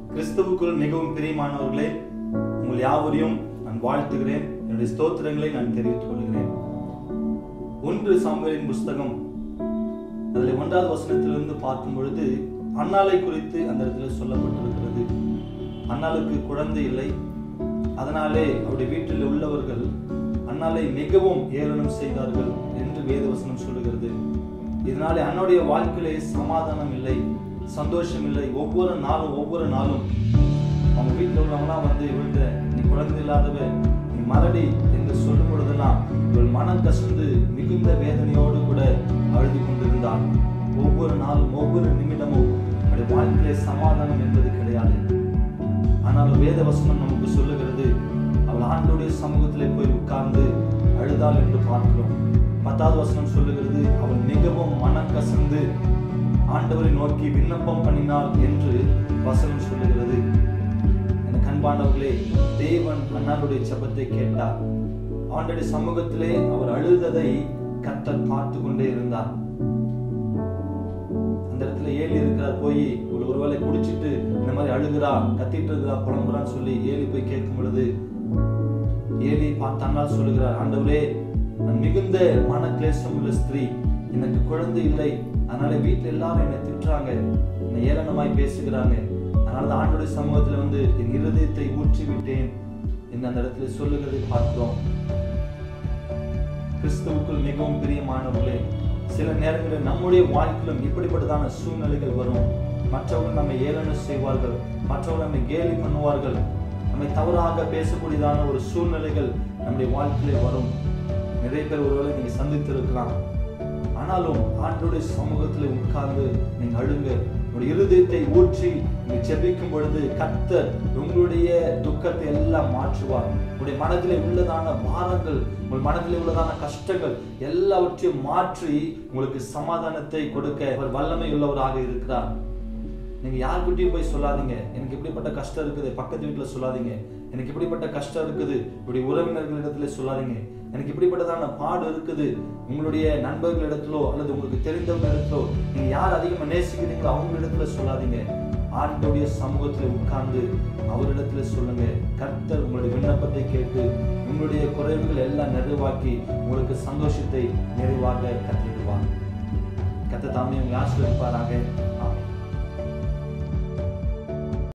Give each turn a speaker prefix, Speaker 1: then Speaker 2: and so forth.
Speaker 1: கிறிஸ்துவுக்குள் மிகவும் பிரியமானவர்களே உங்கள் யாவரையும் நான் வாழ்த்துகிறேன் என்னுடைய ஸ்தோத்திரங்களை நான் தெரிவித்துக் கொள்கிறேன் ஒன்று சாமுவேலின் புஸ்தகம் அதில் ஒன்றாவது வசனத்திலிருந்து பார்க்கும் பொழுது அன்னாளை குறித்து அந்த இடத்துல சொல்லப்பட்டிருக்கிறது அன்னாளுக்கு குழந்தை இல்லை அதனாலே அவருடைய வீட்டில் உள்ளவர்கள் அன்னாளை மிகவும் ஏளனம் செய்தார்கள் என்று வேதவசனம் சொல்லுகிறது இதனாலே அன்னுடைய வாழ்க்கையிலே சமாதானம் இல்லை சந்தோஷம் இல்லை ஒவ்வொரு நாளும் ஒவ்வொரு நாளும் அவங்க வீட்டில் உள்ளவங்களாம் வந்து இவள்கிட்ட நீ குழந்தை இல்லாதவ நீ மறடி என்று சொல்லும் பொழுதெல்லாம் இவள் மனம் கசந்து மிகுந்த வேதனையோடு கூட அழுது கொண்டிருந்தாள் ஒவ்வொரு நாளும் ஒவ்வொரு நிமிடமும் அவருடைய வாழ்க்கையிலே சமாதானம் என்பது கிடையாது ஆனால் வேத வசனம் நமக்கு சொல்லுகிறது அவள் ஆண்டோடைய சமூகத்திலே போய் உட்கார்ந்து அழுதாள் என்று பார்க்கிறோம் பத்தாவது வசனம் சொல்லுகிறது அவள் மிகவும் மனம் கசந்து ஆண்டவரை நோக்கி விண்ணப்பம் பண்ணினாள் என்று வசனம் சொல்லுகிறது எனக்கு அன்பானவர்களே தேவன் அண்ணாருடைய ஜெபத்தை கேட்டார் ஆண்டோடைய சமூகத்திலே அவர் அழுததை கர்த்தர் பார்த்து கொண்டே இருந்தார் அந்த இடத்துல ஏலி இருக்கிறார் போய் இவள் ஒருவேளை குடிச்சிட்டு இந்த மாதிரி அழுகிறா கத்திட்டு இருக்கிறா புலம்புறான்னு சொல்லி ஏலி போய் கேட்கும் பொழுது ஏலி பார்த்தானால் சொல்லுகிறார் ஆண்டவரே நான் மிகுந்த மன கிளேசம் உள்ள ஸ்திரீ எனக்கு குழந்தை இல்லை அதனால வீட்டுல எல்லாரும் என்னை திட்டுறாங்க என்னை ஏளனமாய் பேசுகிறாங்க அதனால தான் ஆண்டோடைய சமூகத்துல வந்து என் இருதயத்தை ஊற்றி விட்டேன் என்று அந்த இடத்துல சொல்லுகிறதை பார்க்கிறோம் கிறிஸ்துவுக்குள் மிகவும் பிரியமானவர்களே சில நேரங்களில் நம்முடைய வாழ்க்கையிலும் இப்படிப்பட்டதான சூழ்நிலைகள் வரும் மற்றவர்கள் நம்மை ஏளனம் செய்வார்கள் மற்றவர்கள் நம்மை கேலி பண்ணுவார்கள் நம்மை தவறாக பேசக்கூடியதான ஒரு சூழ்நிலைகள் நம்முடைய வாழ்க்கையிலே வரும் நிறைய பேர் ஒருவேளை நீங்க சந்தித்திருக்கலாம் ஆனாலும் ஆண்டோடைய சமூகத்தில் உட்கார்ந்து நீங்க அழுங்க உங்களுடைய இருதயத்தை ஊற்றி நீங்க ஜெபிக்கும் பொழுது கர்த்தர் உங்களுடைய துக்கத்தை எல்லாம் மாற்றுவார் உங்களுடைய மனதிலே உள்ளதான பாரங்கள் உங்கள் மனதிலே உள்ளதான கஷ்டங்கள் எல்லாவற்றையும் மாற்றி உங்களுக்கு சமாதானத்தை கொடுக்க அவர் வல்லமை உள்ளவராக இருக்கிறார் நீங்க யார்கிட்டயும் போய் சொல்லாதீங்க எனக்கு இப்படிப்பட்ட கஷ்டம் இருக்குது பக்கத்து வீட்டுல சொல்லாதீங்க எனக்கு இப்படிப்பட்ட கஷ்டம் இருக்குது இப்படி உறவினர்களிடத்துல சொல்லாதீங்க எனக்கு இப்படிப்பட்டதான பாடு இருக்குது உங்களுடைய நண்பர்களிடத்திலோ அல்லது உங்களுக்கு தெரிந்தவங்க இடத்திலோ நீங்க யார் அதிகமா நேசிக்கிறீங்களோ அவங்க இடத்துல சொல்லாதீங்க ஆண்டோடைய சமூகத்துல உட்கார்ந்து அவரிடத்துல சொல்லுங்க கர்த்தர் உங்களுடைய விண்ணப்பத்தை கேட்டு உங்களுடைய குறைவுகள் எல்லாம் நிறைவாக்கி உங்களுக்கு சந்தோஷத்தை நிறைவாக கட்டிடுவார் கத்த தாமே உங்களை ஆசீர்வதிப்பாராக ஆமென்